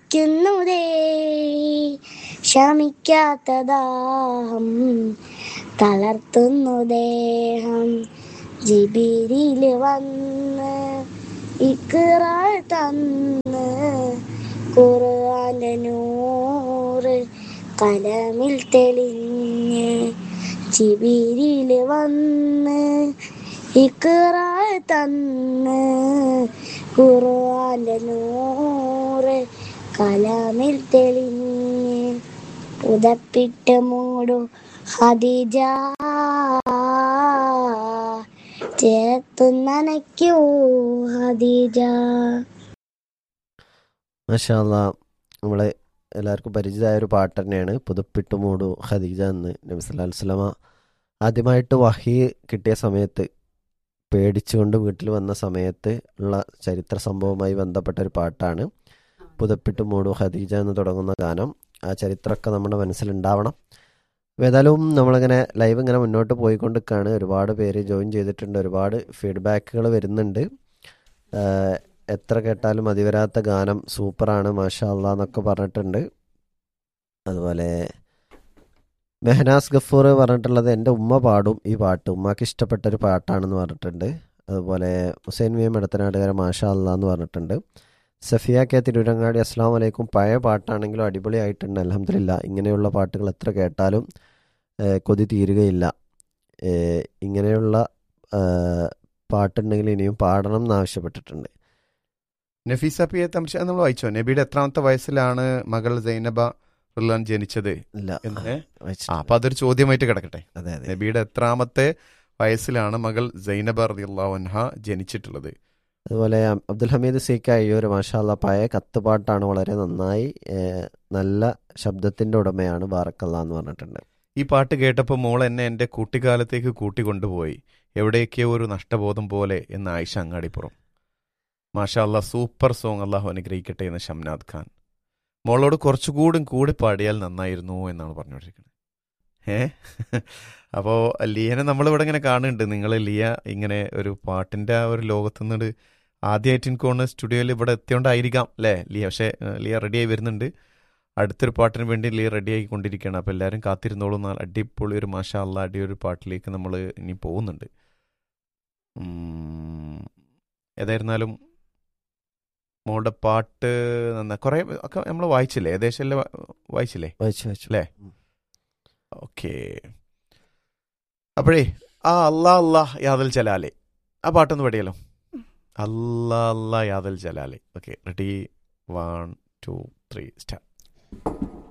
ദാഹിക്കുന്നതേ ശമിക്കാത്ത ദാഹം തളർത്തുന്നു ദേഹം ജിബിരില് വന്ന് ഇക്കറ തന്ന് ഖുർആന്റെ നൂറ് കലമിൽ തെളിഞ്ഞ് ജിബിരില് വന്ന് ഇക്കറ തന്ന് ഖുർആന്റെ നൂറ് കലമിൽ തെളിഞ്ഞ് ഉദപ്പിട്ട് മൂടും ഹദിജ ചേർത്തു നനയ്ക്കൂ ഹദിജ മഷാല്ല നമ്മളെ എല്ലാവർക്കും പരിചിതമായ ഒരു പാട്ട് തന്നെയാണ് പുതുപ്പിട്ട് മൂടു ഖദീജ എന്ന് നബി സല്ലല്ലാഹു അലൈഹി വസല്ലമ ആദ്യമായിട്ട് വഹി കിട്ടിയ സമയത്ത് പേടിച്ചുകൊണ്ട് വീട്ടിൽ വന്ന സമയത്ത് ഉള്ള ചരിത്ര സംഭവവുമായി ബന്ധപ്പെട്ട ഒരു പാട്ടാണ് പുതുപ്പിട്ട് മൂടു ഖദീജ എന്ന് തുടങ്ങുന്ന ഗാനം ആ ചരിത്രമൊക്കെ നമ്മുടെ മനസ്സിലുണ്ടാവണം അപ്പോൾ ഏതായാലും നമ്മളിങ്ങനെ ലൈവ് ഇങ്ങനെ മുന്നോട്ട് പോയിക്കൊണ്ടിരിക്കുകയാണ് ഒരുപാട് പേര് ജോയിൻ ചെയ്തിട്ടുണ്ട് ഒരുപാട് ഫീഡ്ബാക്കുകൾ വരുന്നുണ്ട് ആഹ് എത്ര കേട്ടാലും മതിവരാത്ത ഗാനം സൂപ്പറാണ് മാഷാ അള്ളാ എന്നൊക്കെ പറഞ്ഞിട്ടുണ്ട് അതുപോലെ മെഹനാസ് ഗഫൂർ പറഞ്ഞിട്ടുള്ളത് എൻ്റെ ഉമ്മ പാടും ഈ പാട്ട് ഉമ്മക്ക് ഇഷ്ടപ്പെട്ട ഒരു പാട്ടാണെന്ന് പറഞ്ഞിട്ടുണ്ട് അതുപോലെ ഹുസൈൻ വി എം എടത്തനാട്ടുകാരൻ മാഷാ അള്ളാ എന്ന് പറഞ്ഞിട്ടുണ്ട് സഫിയ കെ തിരുവരങ്ങാടി അസ്സാം വലൈക്കും പഴയ പാട്ടാണെങ്കിലും അടിപൊളിയായിട്ടുണ്ട് അലഹമില്ല ഇങ്ങനെയുള്ള പാട്ടുകൾ എത്ര കേട്ടാലും ഏഹ്, കൊതി തീരുകയില്ല ഏഹ്, ഇങ്ങനെയുള്ള ഏഹ്, പാട്ടുണ്ടെങ്കിൽ ഇനിയും പാടണം എന്ന് ആവശ്യപ്പെട്ടിട്ടുണ്ട് നഫീസ പി എ തംഷ നമ്മൾ വായിച്ചോ നബിയുടെ എത്രാമത്തെ വയസ്സിലാണ് മകൾ സൈനബ റിലാൻ ജനിച്ചത് ഇല്ല എന്ന് ആ വായിച്ചിട്ടില്ല. അപ്പൊ അതൊരു ചോദ്യമായിട്ട് കിടക്കട്ടെ അതെ അതെ നബിയുടെ എത്രാമത്തെ വയസ്സിലാണ് മകൾ സൈനബ റളിയല്ലാഹു അൻഹ ജനിച്ചിട്ടുള്ളത് അതുപോലെ അം- അബ്ദുൽ ഹമീദ് സി കെ അയ്യൂർ മാഷാല്ല പഴയ കത്തുപാട്ടാണ് വളരെ നന്നായി ഏഹ്, നല്ല ശബ്ദത്തിന്റെ ഉടമയാണ് ബാറക്കല്ല എന്ന് പറഞ്ഞിട്ടുണ്ട് ഈ പാട്ട് കേട്ടപ്പോൾ മോൾ എന്നെ എൻ്റെ കുട്ടിക്കാലത്തേക്ക് കൂട്ടിക്കൊണ്ടുപോയി എവിടേക്കോ ഒരു നഷ്ടബോധം പോലെ എന്ന് ആയിഷ അങ്ങാടിപ്പുറം മാഷാ അല്ലാ സൂപ്പർ സോങ് അള്ളാഹു അനുഗ്രഹിക്കട്ടെ എന്ന് ഷംനാദ് ഖാൻ മോളോട് കുറച്ചുകൂടും കൂടി പാടിയാൽ നന്നായിരുന്നു എന്നാണ് പറഞ്ഞുകൊണ്ടിരിക്കുന്നത് ഏ അപ്പോൾ ലിയനെ നമ്മളിവിടെ ഇങ്ങനെ കാണുന്നുണ്ട് നിങ്ങൾ ലിയ ഇങ്ങനെ ഒരു പാട്ടിൻ്റെ ആ ഒരു ലോകത്തു നിന്ന് ആദ്യമായിട്ട് എനിക്ക് തോന്നുന്നു സ്റ്റുഡിയോയിൽ ഇവിടെ എത്തിയോണ്ടായിരിക്കാം അല്ലേ ലിയ പക്ഷേ ഏ, ലിയ റെഡിയായി വരുന്നുണ്ട് അടുത്തൊരു പാട്ടിന് വേണ്ടി ലീ റെഡി ആയിക്കൊണ്ടിരിക്കുകയാണ് അപ്പോൾ എല്ലാവരും കാത്തിരുന്നോളൂ എന്നാൽ അടിപൊളി ഒരു മാഷാ അല്ല അടി ഒരു പാട്ടിലേക്ക് നമ്മൾ ഇനി പോകുന്നുണ്ട് ഉം, ഏതായിരുന്നാലും മോളുടെ പാട്ട് നന്നാ കുറേ ഒക്കെ നമ്മൾ വായിച്ചില്ലേ ഏകദേശം എല്ലാം വാ- വായിച്ചില്ലേ വായിച്ചു വായിച്ചു അല്ലേ ഓക്കെ അപ്പോഴേ ആ അല്ലാ അല്ലാ യാദൽ ജലാലെ ആ പാട്ടൊന്ന് പഠിയല്ലോ അല്ലാ അല്ലാ യാദൽ ജലാലെ okay ready one two three start